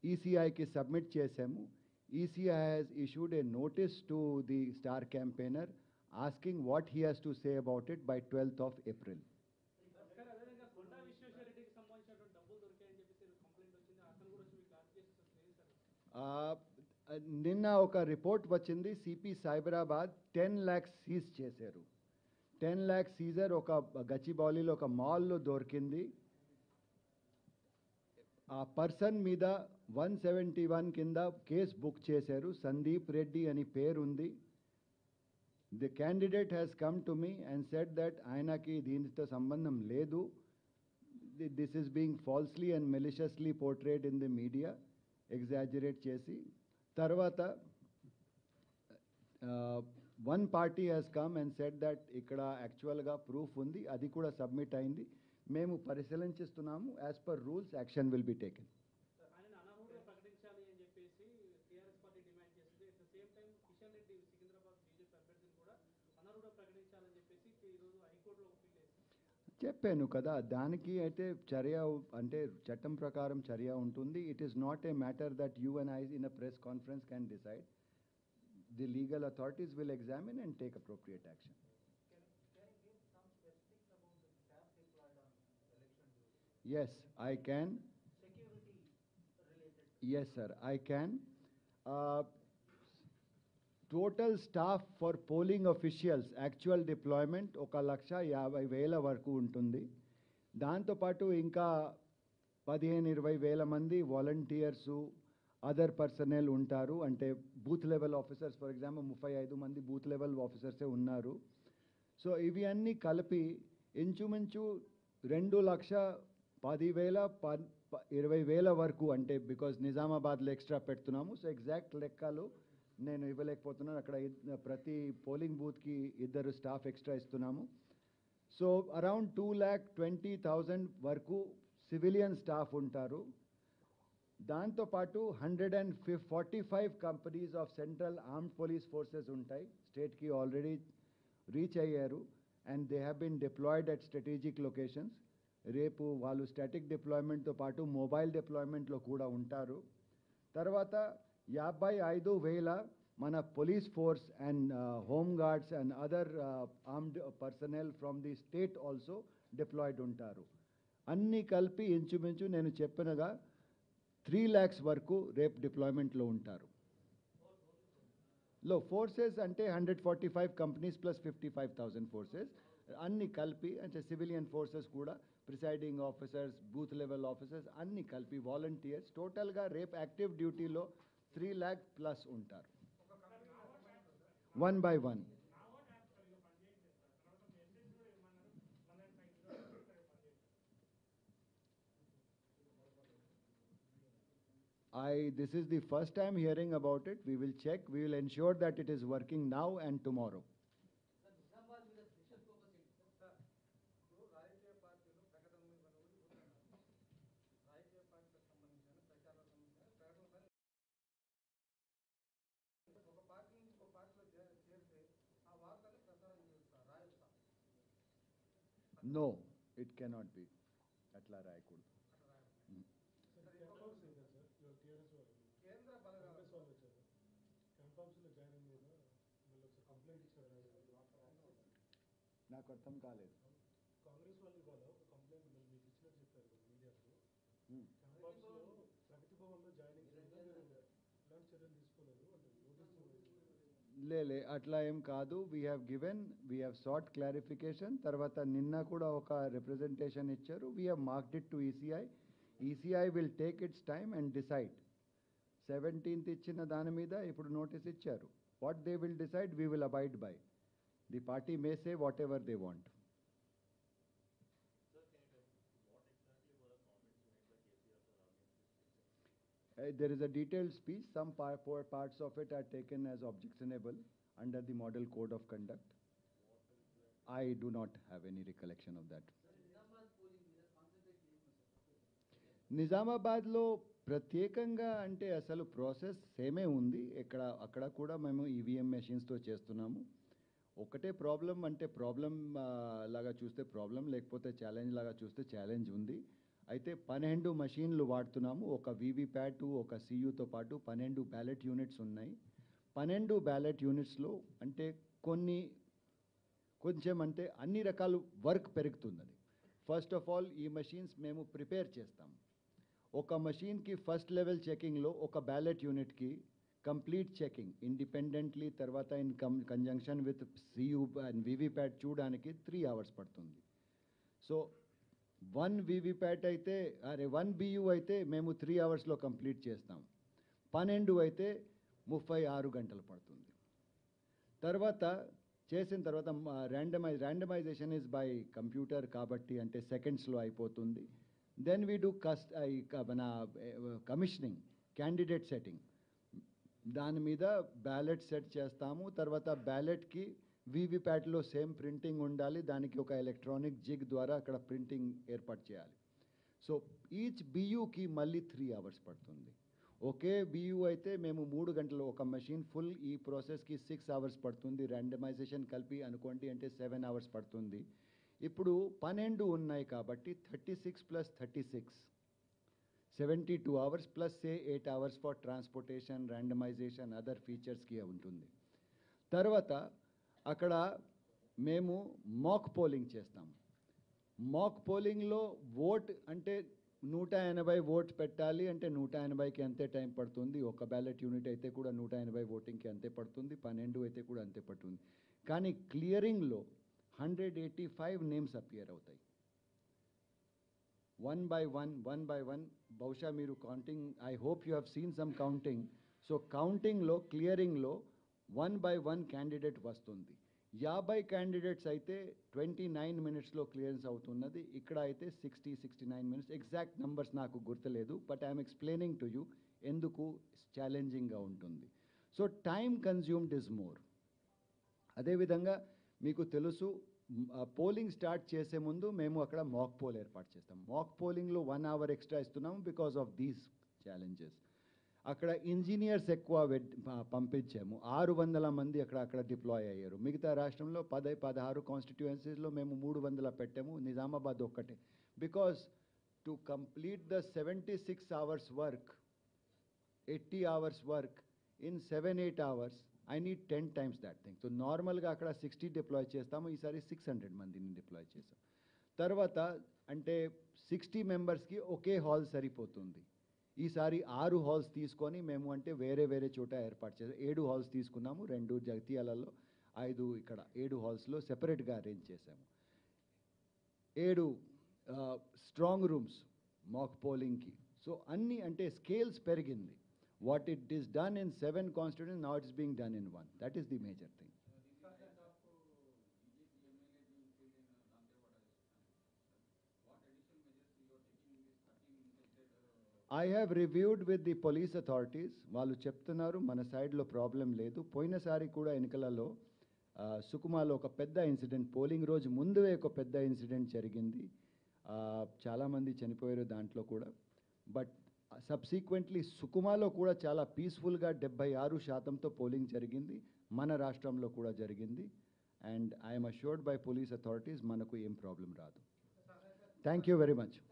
ఈసీఐకి submit చేశాము ECI has issued a notice to the star campaigner asking what he has to say about it by twelfth of April sir అదేవిధంగా కొండా విశ్వేశ్వరరెడ్డికి సంబంధించినటువంటి డబ్బులు దొరికాయని చెప్పేసి complaint వచ్చింది అతను కూడా వచ్చి మీకు క్లారిఫికేషన్ లేదు సార్ ఆ, నిన్న ఒక రిపోర్ట్ వచ్చింది CP Cyberabad ten lakhs seize చేశారు టెన్ ల్యాక్స్ సీజర్ ఒక గచ్చిబౌలిలో ఒక మాల్లో దొరికింది ఆ పర్సన్ మీద వన్ సెవెంటీ వన్ కింద కేసు బుక్ చేశారు సందీప్ రెడ్డి అని పేరుంది the candidate has come to me and said that ఆయనకి దీనితో సంబంధం లేదు this is being falsely and maliciously portrayed in the media exaggerate చేసి తర్వాత one party has come and said that ఇక్కడ యాక్చువల్గా ప్రూఫ్ ఉంది అది కూడా సబ్మిట్ అయింది మేము పరిశీలించిస్తున్నాము as per rules action will be taken ఆయన అనర్హుడిగా ప్రకటించాలి అని చెప్పేసి టీఆర్ఎస్ పార్టీ డిమాండ్ చేసింది at the same time Kishan Reddy Secunderabad BJP అభ్యర్థిని కూడా అనర్హుడిగా ప్రకటించాలని చెప్పేసి ఈరోజు హైకోర్టులో అప్పీల్ చేసింది చెప్పాను కదా దానికి అయితే చర్య అంటే చట్టం ప్రకారం చర్య ఉంటుంది it is not a matter that you and I in a press conference can decide the legal authorities will examine and take appropriate action Yes, I can. Yes, sir, I can. Uh, Total staff for polling officials, actual deployment ఒక లక్ష యాభై వేల వరకు ఉంటుంది దాంతోపాటు ఇంకా పదిహేను ఇరవై వేల మంది వాలంటీర్స్ అదర్ పర్సనల్ ఉంటారు అంటే booth level officers for example ముప్పై ఐదు మంది బూత్ లెవెల్ ఆఫీసర్సే ఉన్నారు సో ఇవి అన్నీ కలిపి ఇంచుమించు రెండు లక్ష పదివేల ప ప- ఇరవై వేల వరకు అంటే బికాజ్ నిజామాబాద్లో ఎక్స్ట్రా పెడుతున్నాము సో ఎగ్జాక్ట్ లెక్కలు నేను ఇవ్వలేకపోతున్నాను అక్కడ ఇద్- ప్రతి పోలింగ్ బూత్కి ఇద్దరు స్టాఫ్ ఎక్స్ట్రా ఇస్తున్నాము so around two lakh twenty thousand వరకు సివిలియన్ స్టాఫ్ ఉంటారు దాంతోపాటు hundred and fif forty five companies of central armed police forces ఉంటాయి స్టేట్కి ఆల్రెడీ రీచ్ అయ్యారు and they have been deployed at strategic locations రేపు వాళ్ళు స్టాటిక్ డిప్లాయ్మెంట్తో పాటు మొబైల్ డిప్లాయ్మెంట్లో కూడా ఉంటారు తర్వాత యాభై ఐదు వేల మన police force and home guards and other armed personnel from the state also deployed ఉంటారు అన్నీ కలిపి ఇంచుమించు నేను చెప్పినగా త్రీ ల్యాక్స్ వరకు రేపు డిప్లాయ్మెంట్లో ఉంటారు లో ఫోర్సెస్ అంటే hundred forty five companies plus fifty five thousand forces అన్ని కలిపి అంటే సివిలియన్ ఫోర్సెస్ కూడా presiding officers booth level officers అన్ని కలిపి వాలంటీర్స్ టోటల్గా రేపు యాక్టివ్ డ్యూటీలో త్రీ ల్యాక్ ప్లస్ ఉంటారు one by one I, this is the first time hearing about it. We will check. We will ensure that it is working now and tomorrow. ఇప్పుడు రాజకీయ పార్టీలు ప్రకటన మీద ఊడిపోతున్నారు రాజకీయ పార్టీలకు సంబంధించిన ప్రచారాలకు సంబంధించిన ప్రకటన ఒక పార్టీ నుంచి ఒక పార్టీలో చే- చేరితే ఆ వార్తని ప్రసారం చేస్తారు రాయొచ్చా No, it cannot be. అట్లా రాయకూడదు అట్లా రాయొచ్చు Mm. సరే, ఇంకొక కేంద్ర బలగాలు క్యాంపస్లో జాయిన్ అయ్యి మీద మళ్ళీ ఒకసారి కంప్లైంట్ ఇచ్చారు నాకు అర్థం కాలేదు కాంగ్రెస్ వాళ్ళు ఇవాళ ఒక కంప్లైంట్ మళ్ళీ మీకు ఇచ్చినట్టు చెప్పారు కదా మీడియాకు Hmm. క్యాంపస్లో ప్రగతి భవన్లో జాయినింగ్ మీద మీరు ఎలాంటి చర్యలు తీసుకోలేదు అంటే నోటీస్ లేలే అట్లా ఏం కాదు we have given we have sought clarification తర్వాత నిన్న కూడా ఒక రిప్రజెంటేషన్ ఇచ్చారు we have marked it to ECI ECI will take its time and decide seventeenth ఇచ్చిన దాని మీద ఇప్పుడు నోటీస్ ఇచ్చారు what they will decide we will abide by the party may say whatever they want Uh, There is a detailed speech. Some par- four parts of it are taken as objectionable under the Model Code of Conduct. I do not have any recollection of that. నిజామాబాద్లో ప్రత్యేకంగా అంటే అసలు process సేమే ఉంది ఇక్కడ అక్కడ కూడా మేము ఈవీఎం మెషిన్స్తో చేస్తున్నాము ఒకటే ప్రాబ్లం అంటే ప్రాబ్లం లాగా చూస్తే ప్రాబ్లం లేకపోతే ఛాలెంజ్ లాగా చూస్తే ఛాలెంజ్ ఉంది అయితే పన్నెండు మషీన్లు వాడుతున్నాము ఒక వీవీప్యాట్ ఒక సియుతో పాటు పన్నెండు బ్యాలెట్ యూనిట్స్ ఉన్నాయి పన్నెండు బ్యాలెట్ యూనిట్స్లో అంటే కొన్ని కొంచెం అంటే అన్ని రకాల వర్క్ పెరుగుతున్నది ఫస్ట్ ఆఫ్ ఆల్ ఈ మషీన్స్ మేము ప్రిపేర్ చేస్తాం ఒక మషీన్కి ఫస్ట్ లెవెల్ చెకింగ్లో ఒక బ్యాలెట్ యూనిట్కి కంప్లీట్ చెకింగ్ ఇండిపెండెంట్లీ తర్వాత in com conjunction with CU and VVPAT చూడడానికి త్రీ అవర్స్ పడుతుంది సో వన్ వీవీప్యాట్ అయితే అరే వన్ బియు అయితే మేము త్రీ అవర్స్లో కంప్లీట్ చేస్తాం పన్నెండు అయితే ముప్పై ఆరు గంటలు పడుతుంది తర్వాత చేసిన తర్వాత randomise randomisation is by computer కాబట్టి అంటే సెకండ్స్లో అయిపోతుంది దెన్ వీ డూ కస్ట్ మన కమిషనింగ్ క్యాండిడేట్ సెట్టింగ్ దాని మీద బ్యాలెట్ సెట్ చేస్తాము తర్వాత బ్యాలెట్కి వీవీప్యాట్లో సేమ్ ప్రింటింగ్ ఉండాలి దానికి ఒక ఎలక్ట్రానిక్ జిగ్ ద్వారా అక్కడ ప్రింటింగ్ ఏర్పాటు చేయాలి సో ఈచ్ బియూకి మళ్ళీ త్రీ అవర్స్ పడుతుంది ఒకే బియూ అయితే మేము మూడు గంటలు ఒక మెషిన్ ఫుల్ ఈ ప్రాసెస్కి సిక్స్ అవర్స్ పడుతుంది ర్యాండమైజేషన్ కలిపి అనుకోండి అంటే సెవెన్ అవర్స్ పడుతుంది ఇప్పుడు పన్నెండు ఉన్నాయి కాబట్టి thirty six plus thirty six seventy two hours plus say eight hours for transportation randomization other ఫీచర్స్కి ఉంటుంది తర్వాత అక్కడ మేము మాక్ పోలింగ్ చేస్తాం మాక్ పోలింగ్లో ఓట్ అంటే నూట ఎనభై ఓట్ పెట్టాలి అంటే నూట ఎనభైకి అంతే టైం పడుతుంది ఒక బ్యాలెట్ యూనిట్ అయితే కూడా నూట ఎనభై ఓటింగ్కి అంతే పడుతుంది పన్నెండు అయితే కూడా అంతే పడుతుంది కానీ క్లియరింగ్లో hundred eighty five names appear అవుతాయి one by one one by one బహుశా మీరు counting I hope you have seen some counting so కౌంటింగ్లో క్లియరింగ్లో వన్ బై వన్ క్యాండిడేట్ వస్తుంది యాభై క్యాండిడేట్స్ అయితే ట్వంటీ నైన్ మినిట్స్లో క్లియరెన్స్ అవుతున్నది ఇక్కడ అయితే sixty sixty nine minutes exact numbers నాకు గుర్తులేదు but I'm explaining to you ఎందుకు ఛాలెంజింగ్గా ఉంటుంది so time consumed is more అదేవిధంగా మీకు తెలుసు పోలింగ్ స్టార్ట్ చేసే ముందు మేము అక్కడ మాక్ పోల్ ఏర్పాటు చేస్తాం మాక్ పోలింగ్లో వన్ అవర్ ఎక్స్ట్రా ఇస్తున్నాము బికాస్ ఆఫ్ దీస్ ఛాలెంజెస్ అక్కడ ఇంజనీర్స్ ఎక్కువ వెడ్- ప- పంపించాము ఆరు వందల మంది అక్కడ అక్కడ డిప్లాయ్ అయ్యారు మిగతా రాష్ట్రంలో పద పదహారు కాన్స్టిట్యుయెన్సీస్లో మేము మూడు వందల పెట్టాము నిజామాబాద్ ఒక్కటే because to complete the seventy six hours work eighty hours work in seven eight hours I need ten times that thing so నార్మల్గా అక్కడ సిక్స్టీ డిప్లాయ్ చేస్తాము ఈసారి సిక్స్ హండ్రెడ్ మందిని డిప్లాయ్ చేసాం తర్వాత అంటే సిక్స్టీ మెంబర్స్కి ఒకే హాల్ సరిపోతుంది ఈసారి ఆరు హాల్స్ తీసుకొని మేము అంటే వేరే వేరే చోట ఏర్పాటు చేసాం ఏడు హాల్స్ తీసుకున్నాము రెండు జగత్యాలలో ఐదు ఇక్కడ ఏడు హాల్స్లో సెపరేట్గా అరేంజ్ చేసాము ఏడు స్ట్రాంగ్ రూమ్స్ మాక్ పోలింగ్కి సో అన్ని అంటే స్కేల్స్ పెరిగింది what it is done in seven constitution now it's being done in one that is the major thing I have reviewed with the police authorities వాళ్ళు చెప్తున్నారు మన సైడ్లో ప్రాబ్లం లేదు పోయినసారి కూడా ఎన్నికలలో ఆ, సుకుమాలో ఒక పెద్ద ఇన్సిడెంట్ పోలింగ్ రోజు ముందువే ఒక పెద్ద ఇన్సిడెంట్ జరిగింది ఆ, చాలామంది చనిపోయారు దాంట్లో కూడా బట్ సబ్సీక్వెంట్లీ సుకుమాలో కూడా చాలా పీస్ఫుల్గా డెబ్బై ఆరు శాతంతో పోలింగ్ జరిగింది మన రాష్ట్రంలో కూడా జరిగింది and I'm assured by police authorities మనకు ఏం ప్రాబ్లం రాదు థ్యాంక్ యూ వెరీ మచ్